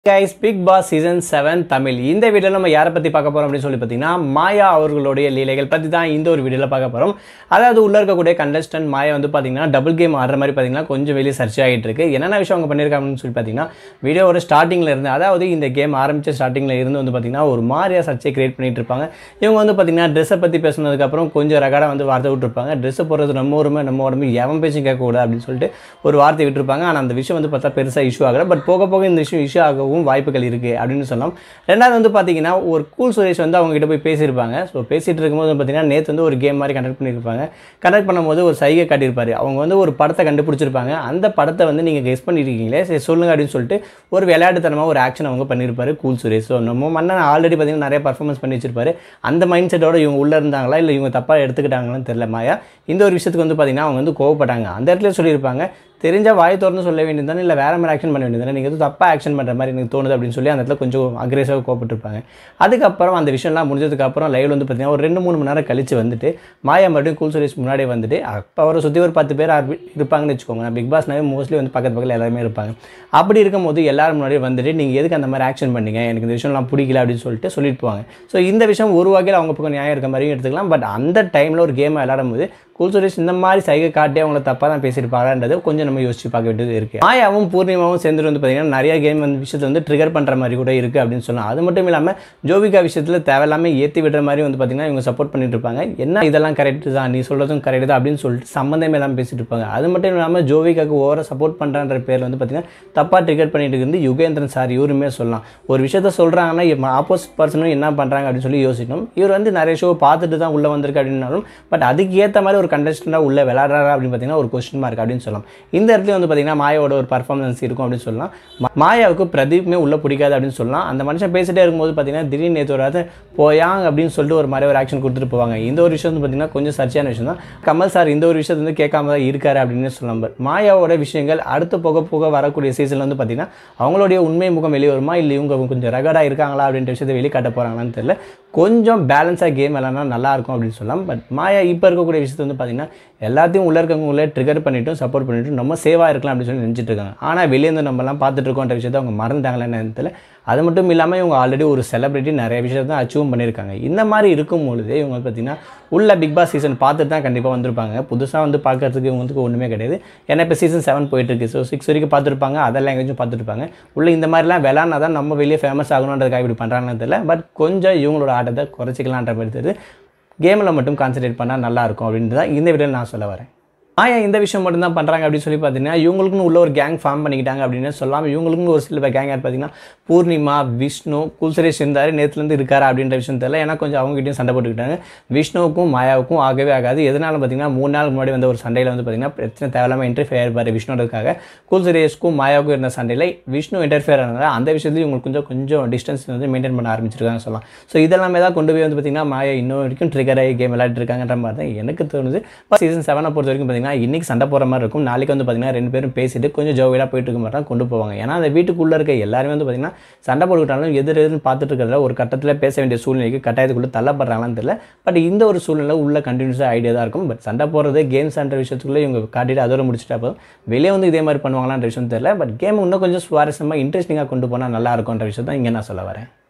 guys Bigg Boss season seven Tamil இந்த வீடியோவில் நம்ம யாரை பற்றி பார்க்க போகிறோம் அப்படின்னு சொல்லி பார்த்தீங்கன்னா மாயா அவர்களுடைய லீலைகள் பற்றி தான் இந்த ஒரு வீடியோவில் பார்க்க போகிறோம் அதாவது உள்ளே இருக்கக்கூடிய கண்டஸ்டன்ட் மாயா வந்து பார்த்தீங்கன்னா டபுள் கேம் ஆடுற மாதிரி பார்த்தீங்கன்னா கொஞ்சம் வெளியே சர்ச் ஆகிட்டு இருக்கு என்னென்ன விஷயம் அவங்க பண்ணியிருக்காங்கன்னு சொல்லி பார்த்தீங்கன்னா வீடியோவோட ஸ்டார்டிங்கில் இருந்து அதாவது இந்த கேம் ஆரம்பித்த ஸ்டார்டிங்கில் இருந்து வந்து பார்த்தீங்கன்னா ஒரு மாதிரியா சர்ச்சை கிரியேட் பண்ணிட்டு இருப்பாங்க இவங்க வந்து பார்த்தீங்கன்னா ட்ரெஸ்ஸை பற்றி பேசுனதுக்கப்புறம் கொஞ்சம் ரகடாக வந்து வார்த்தை விட்டுருப்பாங்க ட்ரெஸ்ஸை போடுறது நம்ம உரிமை நம்ம உடம்பு எவன் பேச்சும் கேட்கக்கூடாது அப்படின்னு சொல்லிட்டு ஒரு வார்த்தை விட்டுருப்பாங்க ஆனால் அந்த விஷயம் வந்து பார்த்தா பெருசாக இஷ்யூ ஆகலை பட் போக போக இந்த விஷயம் இஷ்யூ ஆகவும் வாய்ப்புகள் இருக்குது அப்படின்னு சொல்லலாம் ரெண்டாவது வந்து பார்த்தீங்கன்னா ஒரு கூல் சுரேஷ் வந்து அவங்க கிட்ட போய் பேசியிருப்பாங்க ஸோ பேசிகிட்டு இருக்கும்போது வந்து பார்த்தீங்கன்னா நேற்று வந்து ஒரு கேம் மாதிரி கண்டக்ட் பண்ணியிருப்பாங்க கண்டக்ட் பண்ணும்போது ஒரு சைகை காட்டியிருப்பாரு அவங்க வந்து ஒரு படத்தை கண்டுபிடிச்சிருப்பாங்க அந்த படத்தை வந்து நீங்கள் கெஸ் பண்ணியிருக்கீங்களே சரி சொல்லுங்க அப்படின்னு சொல்லிட்டு ஒரு விளையாட்டுத்தனமாக ஒரு ஆக்ஷன் அவங்க பண்ணியிருப்பாரு கூல் சுரேஷ் ஸோ நம்ம மன்னன் ஆல்ரெடி பார்த்தீங்கன்னா நிறைய பர்ஃபார்மன்ஸ் பண்ணி வச்சிருப்பாரு அந்த மைண்ட் செட்டோட இவங்க உள்ளே இருந்தாங்களா இல்லை இவங்க தப்பாக எடுத்துக்கிட்டாங்களான்னு தெரியல மாயா இந்த ஒரு விஷயத்துக்கு வந்து பார்த்தீங்கன்னா அவங்க வந்து கோவப்பட்டாங்க அந்த இடத்துல சொல்லியிருப்பாங்க தெரிஞ்ச வாய் திறந்து சொல்ல வேண்டியதானே இல்லை வேறு மாதிரி ஆக்ஷன் பண்ண வேண்டியதானே நீங்கள் எதுவும் தப்பாக ஆக்ஷன் பண்ணுற மாதிரி எனக்கு தோணுது அப்படின்னு சொல்லி அந்த இடத்துல கொஞ்சம் அக்ரெசிவாக கோப்பட்டிருப்பாங்க அதுக்கப்புறம் அந்த விஷயம்லாம் முடிஞ்சதுக்கப்புறம் லைவில் வந்து பார்த்தீங்கன்னா ஒரு ரெண்டு மூணு மணி நேரம் கழிச்சு வந்துட்டு மாயா மறுபடியும் கூல் சுரேஷ் முன்னாடி வந்துட்டு அப்போ அவரை சுற்றி ஒரு பத்து பேர் ஆறு இருப்பாங்கன்னு வச்சுக்கோங்க பிக் பாஸ்னாவே மோஸ்ட்லி வந்து பக்கத்து பக்கத்தில் எல்லாருமே இருப்பாங்க அப்படி இருக்கும்போது எல்லாரும் முன்னாடி வந்துட்டு நீங்கள் எதுக்கு அந்த மாதிரி ஆக்ஷன் பண்ணீங்க எனக்கு இந்த விஷயம்லாம் பிடிக்கல அப்படின்னு சொல்லிட்டு சொல்லிட்டு போவாங்க ஸோ இந்த விஷயம் ஒரு வகையில் அவங்க பக்கம் நியாயம் இருக்க மாதிரியும் எடுத்துக்கலாம் பட் அந்த டைமில் ஒரு கேமை விளையாடும் போது கூல் சுரேஷ் இந்த மாதிரி சைகை காட்டி அவங்கள தப்பாக தான் பேசியிருப்பாங்கன்றது கொஞ்சம் நம்ம யோசிச்சு பார்க்க வேண்டியது இருக்குது மாயாவும் பூர்ணிமாவும் சேர்ந்துட்டு வந்து பார்த்தீங்கன்னா நிறைய கேம் வந்து விஷயத்தை வந்து ட்ரிகர் பண்ணுற மாதிரி கூட இருக்குது அப்படின்னு சொல்லலாம் அது மட்டும் இல்லாமல் ஜோவிகா விஷயத்தில் தேவையில்லாமல் ஏற்றி விடுற மாதிரி வந்து பார்த்தீங்கன்னா இவங்க சப்போர்ட் பண்ணிட்டு இருப்பாங்க என்ன இதெல்லாம் கரெக்ட் தான் நீ சொல்கிறதும் கரெக்ட் தான் அப்படின்னு சொல்லிட்டு சம்மந்தமே இல்லாமல் பேசிட்டு இருப்பாங்க அது மட்டும் இல்லாமல் ஜோவிகாக்கு ஓவராக சப்போர்ட் பண்ணுறான்ற பேரில் வந்து பார்த்தீங்கன்னா தப்பாக ட்ரிகர் பண்ணிட்டு இருந்து யுகேந்திரன் சார் இவருமே சொல்லலாம் ஒரு விஷயத்த சொல்கிறாங்கன்னா ஆப்போசிட் பர்சனும் என்ன பண்ணுறாங்க அப்படின்னு சொல்லி யோசிக்கணும் இவர் வந்து நிறைய ஷோ பார்த்துட்டு தான் உள்ளே வந்திருக்கு அப்படின்னாலும் பட் அதுக்கு ஏற்ற மாதிரி ஒரு கண்டஸ்டண்டாக உள்ளே விளையாடுறாரா அப்படின்னு பார்த்தீங்கன்னா ஒரு கொஸ்டின் மார்க் அப்படின்னு சொல்லலாம் இந்த இடத்துல வந்து பார்த்தீங்கன்னா மாயாவோட ஒரு பர்ஃபார்மன்ஸ் இருக்கும் அப்படின்னு சொல்லலாம் மா- மாயாவுக்கு பிரதீப்மே உள்ளே பிடிக்காது அப்படின்னு சொல்லலாம் அந்த மனுஷன் பேசிட்டே இருக்கும்போது பார்த்தீங்கன்னா திடீர்னு நேற்று வராது போயாங்க அப்படின்னு சொல்லிட்டு ஒரு மாதிரி ஒரு ஆக்ஷன் கொடுத்துட்டு போவாங்க இந்த ஒரு விஷயம் வந்து பார்த்தீங்கன்னா கொஞ்சம் சர்ச்சையான விஷயம் தான் கமல் சார் இந்த ஒரு விஷயத்தை வந்து கேட்காம தான் இருக்காரு அப்படின்னு சொல்லலாம் பட் மாயாவோட விஷயங்கள் அடுத்து போக போக வரக்கூடிய சீசனில் வந்து பார்த்தீங்கன்னா அவங்களுடைய உண்மை முகம் வெளியே வருமா இல்லை இவங்க கொஞ்சம் ரகடாக இருக்காங்களா அப்படின்ற விஷயத்தை வெளிக்காட்ட போகிறாங்களான்னு தெரியல கொஞ்சம் பேலன்ஸாக கேம் விளாட்னா நல்லா இருக்கும் அப்படின்னு சொல்லலாம் பட் மாயா இப்போ இருக்கக்கூடிய விஷயத்தை வந்து பார்த்தீங்கன்னா எல்லாத்தையும் உள்ளே இருக்கவங்களே ட்ரிகர் பண்ணிட்டும் சப்போர்ட் பண்ணிட்டும் நம்ம சேவாக இருக்கலாம் அப்படின்னு சொல்லி நினச்சிட்டு இருக்காங்க ஆனால் வெளியே இருந்து நம்மலாம் பார்த்துட்டு இருக்கோன்ற விஷயத்தை அவங்க மறந்துட்டாங்களேன்னு தெரியல அது மட்டும் இல்லாமல் இவங்க ஆல்ரெடி ஒரு செலிபிரிட்டி நிறைய விஷயத்தை அச்சீவ் பண்ணியிருக்காங்க இந்த மாதிரி இருக்கும் பொழுது இவங்க பார்த்தீங்கன்னா உள்ள பிக் பாஸ் சீசன் பார்த்துட்டு தான் கண்டிப்பாக வந்திருப்பாங்க புதுசாக வந்து பார்க்கறதுக்கு இவங்களுக்கு ஒன்றுமே கிடையாது ஏன்னா இப்போ சீசன் செவன் போயிட்டுருக்கு ஸோ சிக்ஸ் வரைக்கும் பார்த்துருப்பாங்க அதர் லாங்குவேஜும் பார்த்துருப்பாங்க உள்ள இந்த மாதிரிலாம் விளாட்னா தான் நம்ம வெளியே ஃபேமஸ் ஆகணுன்றதுக்காக இப்படி பண்ணுறாங்கன்னு தெரியல பட் கொஞ்சம் இவங்களோட ஆட்டத்தை குறைச்சிக்கலான்ற மாதிரி தெரியுது கேமில் மட்டும் கான்சன்ட்ரேட் பண்ணால் நல்லாயிருக்கும் அப்படின்ட்டு தான் இந்த வீடியோவில் நான் சொல்ல வரேன் ஆயா இந்த விஷயம் மட்டும் தான் பண்ணுறாங்க அப்படின்னு சொல்லி பார்த்தீங்கன்னா இவங்களுக்குன்னு உள்ள ஒரு கேங் ஃபார்ம் பண்ணிக்கிட்டாங்க அப்படின்னு சொல்லலாம் இவங்களுக்குன்னு ஒரு சில கேங் யார் பார்த்தீங்கன்னா பூர்ணிமா விஷ்ணு குல்சுரேஷ் இருந்தார் நேற்றுலேருந்து இருக்காரு அப்படின்ற விஷயம் தெரியல ஏன்னா கொஞ்சம் அவங்ககிட்டயும் சண்டை போட்டுக்கிட்டாங்க விஷ்ணுவுக்கும் மாயாவுக்கும் ஆகவே ஆகாது எதனால பார்த்தீங்கன்னா மூணு நாள் முன்னாடி வந்த ஒரு சண்டையில் வந்து பார்த்தீங்கன்னா பிரச்சனை தேவையில்லாமல் இன்டர்ஃபியர் ஆயிருப்பார் விஷ்ணுன்றதுக்காக குல்சுரேஷ்க்கும் மாயாவுக்கும் இருந்த சண்டையில் விஷ்ணு இன்டர்ஃபியர் ஆனதால அந்த விஷயத்துலையும் இவங்களுக்கு கொஞ்சம் கொஞ்சம் டிஸ்டன்ஸ் வந்து மெயின்டைன் பண்ண ஆரம்பிச்சிருக்காங்க சொல்லலாம் ஸோ இதெல்லாமே தான் கொண்டு போய் வந்து பார்த்தீங்கன்னா மாயா இன்னும் வரைக்கும் ட்ரிகர் ஆகி கேம் விளையாட்டு இருக்காங்கன்ற மாதிரி தான் எனக்கு தோணுது சீசன் செவனை பொறுத்த வரைக்கும் பார்த்தீங்கன்னா இன்னைக்கு சண்டை போகிற மாதிரி இருக்கும் நாளைக்கு வந்து பார்த்தீங்கன்னா ரெண்டு பேரும் பேசிட்டு கொஞ்சம் ஜோவியாக போயிட்டு இருக்க மாதிரி தான் கொண்டு போவாங்க ஏன்னா அந்த வீட்டுக்குள்ளே இருக்க எல்லாருமே வந்து பார்த்தீங்கன்னா சண்டை போட்டுக்கிட்டாலும் எதிர் எதிர்னு பார்த்துட்டு இருக்கிறதுல ஒரு கட்டத்தில் பேச வேண்டிய சூழ்நிலைக்கு கட்டாயத்துக்குள்ளே தள்ளப்படுறாங்களான்னு தெரியல பட் இந்த ஒரு சூழ்நிலை உள்ள கண்டினியூஸாக ஐடியா தான் இருக்கும் பட் சண்டை போடுறது கேம்ஸ் என்ற விஷயத்துக்குள்ளே இவங்க காட்டிட்டு அதோட முடிச்சுட்டா போதும் வெளியே வந்து இதே மாதிரி பண்ணுவாங்களான்ற விஷயம் தெரியல பட் கேம் இன்னும் கொஞ்சம் சுவாரஸ்யமாக இன்ட்ரெஸ்டிங்காக கொண்டு போனால் நல்லா இருக்கும்ன்ற விஷயம் தான் இங்கே நான் சொல்ல வரேன்